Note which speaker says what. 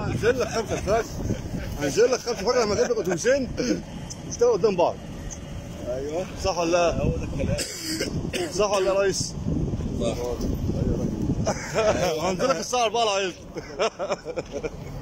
Speaker 1: هنزل لك خمسه فراخ هنزل لك خمسه فراخ لما اجيب لك اتوبيسين يشتغلوا قدام بعض
Speaker 2: ايوه
Speaker 1: صح ولا لا؟
Speaker 2: هو ده الكلام
Speaker 1: صح ولا لا يا ريس؟
Speaker 2: صح
Speaker 1: هنزل لك الساعه 4 العيد